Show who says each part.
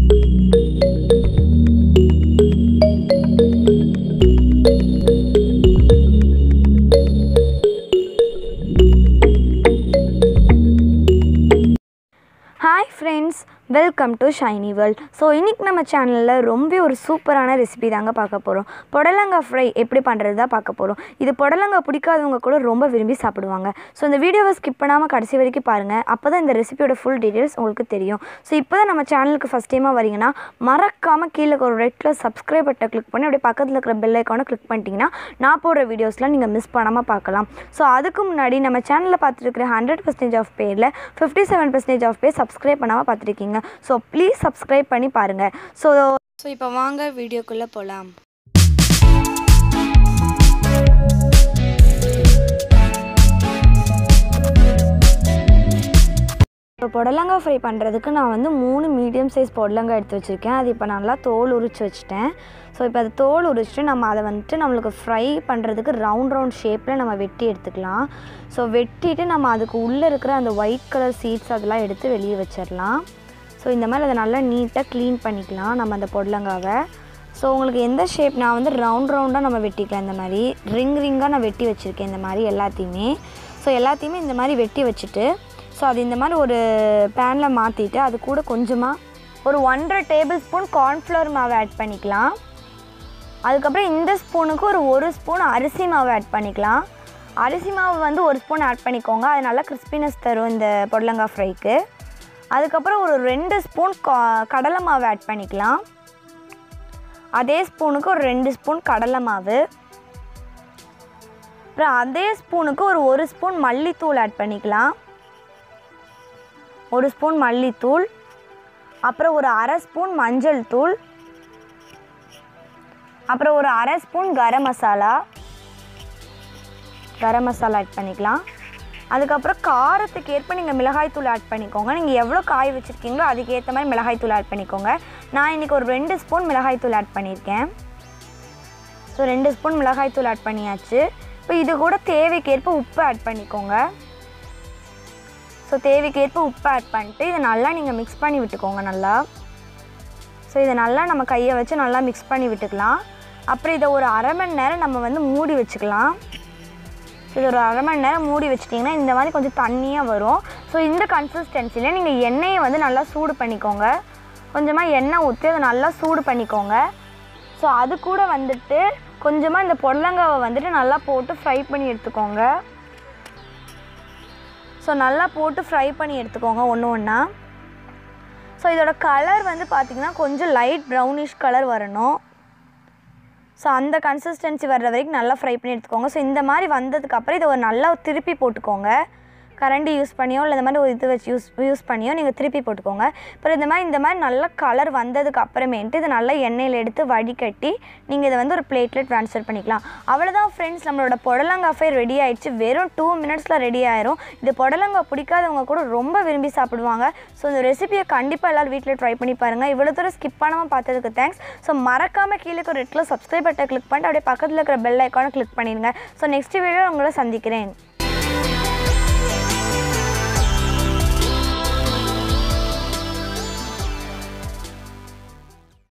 Speaker 1: hi friends welcome to shiny world so இன்றைக்கி நம்ம சேனலில் ரொம்ப ஒரு சூப்பரான ரெசிபி தாங்க பார்க்க போகிறோம் புடலங்காய் ஃப்ரை எப்படி பண்ணுறது தான் பார்க்க போகிறோம் இது புடலங்காய் பிடிக்காதவங்க கூட ரொம்ப விரும்பி சாப்பிடுவாங்க ஸோ இந்த வீடியோவை ஸ்கிப் பண்ணாமல் கடைசி வரைக்கும் பாருங்கள் அப்போ தான் இந்த ரெசிபியோட ஃபுல் டீட்டெயில்ஸ் உங்களுக்கு தெரியும் ஸோ இப்போ தான் நம்ம சேனலுக்கு ஃபஸ்ட் டைமாக வரீங்கன்னா மறக்காமல் கீழே ஒரு ரெட் கலர் சப்ஸ்கிரைப் பட்டை கிளிக் பண்ணி அப்படியே பக்கத்தில் இருக்கிற பெல் ஐக்கானை கிளிக் பண்ணிட்டீங்கன்னா நான் போடுற வீடியோஸ்லாம் நீங்கள் மிஸ் பண்ணாமல் பார்க்கலாம் ஸோ அதுக்கு முன்னாடி நம்ம சேனலில் பார்த்துருக்கிற ஹண்ட்ரட் பர்சன்டேஜ் ஆஃப் பேரில் ஃபிஃப்டி செவன் பர்சன்டேஜ் ஆஃப் பேர் சப்ஸ்கிரைப் பண்ணாமல் பார்த்துருக்கீங்க ஸோ ப்ளீஸ் சப்ஸ்கிரைப் பண்ணி பாருங்கள் ஸோ ஸோ இப்போ வாங்க வீடியோக்குள்ளே போகலாம் இப்போ புடலங்காய் ஃப்ரை பண்ணுறதுக்கு நான் வந்து மூணு மீடியம் சைஸ் புடலங்காய் எடுத்து வச்சுருக்கேன் அது இப்போ நல்லா தோல் உரிச்சு வச்சுட்டேன் ஸோ இப்போ அது தோல் உரிச்சிட்டு நம்ம அதை வந்துட்டு நம்மளுக்கு ஃப்ரை பண்ணுறதுக்கு ரவுண்ட் ரவுண்ட் ஷேப்பில் நம்ம வெட்டி எடுத்துக்கலாம் ஸோ வெட்டிட்டு நம்ம அதுக்கு உள்ளே இருக்கிற அந்த ஒயிட் கலர் சீட்ஸ் அதெல்லாம் எடுத்து வெளியே வச்சிடலாம் ஸோ இந்த மாதிரி அதை நல்லா நீட்டாக க்ளீன் பண்ணிக்கலாம் நம்ம அந்த புடலங்காவை ஸோ உங்களுக்கு எந்த ஷேப் நான் வந்து ரவுண்ட் ரவுண்டாக நம்ம வெட்டிக்கலாம் இந்த மாதிரி ரிங் ரிங்காக நான் வெட்டி வச்சுருக்கேன் இந்த மாதிரி எல்லாத்தையுமே ஸோ எல்லாத்தையுமே இந்த மாதிரி வெட்டி வச்சுட்டு ஸோ அது இந்த மாதிரி ஒரு பேனில் மாற்றிட்டு அது கூட கொஞ்சமாக ஒரு ஒன்றரை டேபிள் ஸ்பூன் கார்ன்ஃப்ளவர் மாவு ஆட் பண்ணிக்கலாம் அதுக்கப்புறம் இந்த ஸ்பூனுக்கு ஒரு ஒரு ஸ்பூன் அரிசி மாவு ஆட் பண்ணிக்கலாம் அரிசி மாவு வந்து ஒரு ஸ்பூன் ஆட் பண்ணிக்கோங்க அது நல்லா கிறிஸ்பினஸ் தரும் இந்த புடலங்காய் ஃப்ரைக்கு அதுக்கப்புறம் ஒரு ரெண்டு ஸ்பூன் கா கடலை மாவு ஆட் பண்ணிக்கலாம் அதே ஸ்பூனுக்கு ஒரு ரெண்டு ஸ்பூன் கடலை மாவு அப்புறம் அதே ஸ்பூனுக்கு ஒரு ஒரு ஸ்பூன் மல்லித்தூள் ஆட் பண்ணிக்கலாம் ஒரு ஸ்பூன் மல்லித்தூள் அப்புறம் ஒரு அரை ஸ்பூன் மஞ்சள் தூள் அப்புறம் ஒரு அரை ஸ்பூன் கரம் மசாலா கரம் மசாலா ஆட் பண்ணிக்கலாம் அதுக்கப்புறம் காரத்துக்கு ஏற்ப நீங்கள் மிளகாய் தூள் ஆட் பண்ணிக்கோங்க நீங்கள் எவ்வளோ காய் வச்சுருக்கீங்களோ அதுக்கேற்ற மாதிரி மிளகாய் தூள் ஆட் பண்ணிக்கோங்க நான் இன்றைக்கி ஒரு ரெண்டு ஸ்பூன் மிளகாய் தூள் ஆட் பண்ணியிருக்கேன் ஸோ ரெண்டு ஸ்பூன் மிளகாய் தூள் ஆட் பண்ணியாச்சு இப்போ இது கூட தேவைக்கேற்ப உப்பு ஆட் பண்ணிக்கோங்க ஸோ தேவைக்கேற்ப உப்பு ஆட் பண்ணிட்டு இதை நல்லா நீங்கள் மிக்ஸ் பண்ணி விட்டுக்கோங்க நல்லா ஸோ இதை நல்லா நம்ம கையை வச்சு நல்லா மிக்ஸ் பண்ணி விட்டுக்கலாம் அப்புறம் இதை ஒரு அரை மணி நேரம் நம்ம வந்து மூடி வச்சுக்கலாம் ஸோ இது ஒரு அரை மணி நேரம் மூடி வச்சிட்டிங்கன்னா இந்த மாதிரி கொஞ்சம் தண்ணியாக வரும் ஸோ இந்த கன்சிஸ்டன்சியில் நீங்கள் எண்ணெயை வந்து நல்லா சூடு பண்ணிக்கோங்க கொஞ்சமாக எண்ணெய் ஊற்றி அதை நல்லா சூடு பண்ணிக்கோங்க ஸோ அது கூட வந்துட்டு கொஞ்சமாக இந்த புடலங்காவை வந்துட்டு நல்லா போட்டு ஃப்ரை பண்ணி எடுத்துக்கோங்க ஸோ நல்லா போட்டு ஃப்ரை பண்ணி எடுத்துக்கோங்க ஒன்று ஒன்றா ஸோ இதோட கலர் வந்து பார்த்திங்கன்னா கொஞ்சம் லைட் ப்ரௌனிஷ் கலர் வரணும் ஸோ அந்த கன்சிஸ்டன்சி வர்ற வரைக்கும் நல்லா ஃப்ரை பண்ணி எடுத்துக்கோங்க ஸோ இந்த மாதிரி வந்ததுக்கப்புறம் இதை ஒரு நல்லா திருப்பி போட்டுக்கோங்க கரண்டி யூஸ் பண்ணியோ இல்லை இந்த மாதிரி ஒரு இது வச்சு யூஸ் யூஸ் பண்ணியோ நீங்கள் திருப்பி போட்டுக்கோங்க அப்புறம் இந்த மாதிரி இந்த மாதிரி நல்ல கலர் வந்ததுக்கு அப்புறமேட்டு இதை நல்லா எண்ணெயில் எடுத்து வடிகட்டி நீங்கள் இதை வந்து ஒரு பிளேட்டில் ட்ரான்ஸ்ஃபர் பண்ணிக்கலாம் அவ்வளோதான் ஃப்ரெண்ட்ஸ் நம்மளோட புடலங்காய் ஃப்ரை ரெடி ஆயிடுச்சு வெறும் டூ மினிட்ஸில் ரெடி ஆயிரும் இது புடலங்காய் பிடிக்காதவங்க கூட ரொம்ப விரும்பி சாப்பிடுவாங்க ஸோ இந்த ரெசிபியை கண்டிப்பாக எல்லோரும் வீட்டில் ட்ரை பண்ணி பாருங்கள் இவ்வளோ தூரம் ஸ்கிப் பண்ணாமல் பார்த்ததுக்கு தேங்க்ஸ் ஸோ மறக்காமல் கீழே ஒரு ரெட்டில் சப்ஸ்கிரைப் பட்டை கிளிக் பண்ணிட்டு அப்படியே பக்கத்தில் இருக்கிற பெல் ஐக்கானை கிளிக் பண்ணிடுங்க ஸோ நெக்ஸ்ட் வீடியோ உங்களை சந்திக்கிறேன்